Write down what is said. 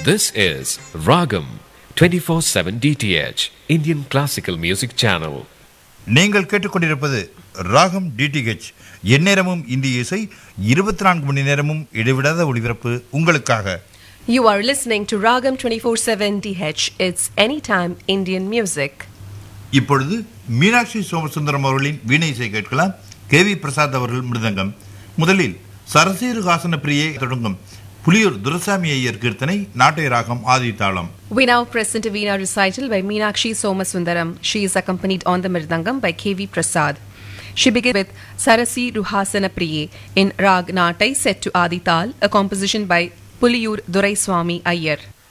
This is Ragam 24/7 DTH Indian Classical Music Channel. நீங்கள் கேட்டுக்கொண்டிருப்பது ராகம் டிடிஹெச் எந்நேரமும் இந்திய இசை இருபத்தி நான்கு மணி நேரமும் இடைவிடாத ஒளிபரப்பு உங்களுக்காக You are listening to Ragam 24/7 DH. It's anytime Indian music. இப்பொழுது மீனாட்சி சோமசுந்தரம் அவர்களின் வீணை இசை கேட்கலாம் கே வி பிரசாத் அவர்கள் மிருதங்கம் முதலில் சரசீரு ஹாசன பிரியை தொடங்கும் புலியூர் துரசாமி ஐயர் கீர்த்தனை நாட்டை ராகம் ஆதித்தாளம் We now present a Veena recital by Meenakshi Somasundaram. She is accompanied on the Mirdangam by K.V. Prasad. She begins with Sarasi Ruhasana Priye in Rag Natai set to Adi Tal, a composition by Puliyur Durai Swami Iyer.